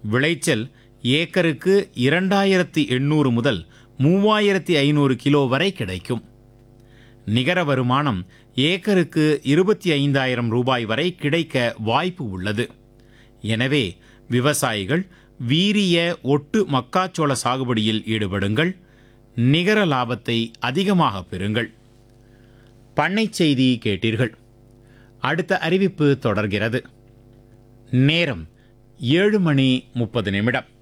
விளைச்சல் ஏக்கருக்கு இரண்டாயிரத்தி எண்ணூறு முதல் மூவாயிரத்தி ஐநூறு கிலோ வரை கிடைக்கும் நிகர வருமானம் ஏக்கருக்கு இருபத்தி ஐந்தாயிரம் ரூபாய் வரை கிடைக்க வாய்ப்பு உள்ளது எனவே விவசாயிகள் வீரிய ஒட்டு மக்காச்சோள சாகுபடியில் ஈடுபடுங்கள் நிகர லாபத்தை அதிகமாக பெறுங்கள் பண்ணைச் செய்தி கேட்டீர்கள் அடுத்த அறிவிப்பு தொடர்கிறது நேரம் ஏழு மணி முப்பது நிமிடம்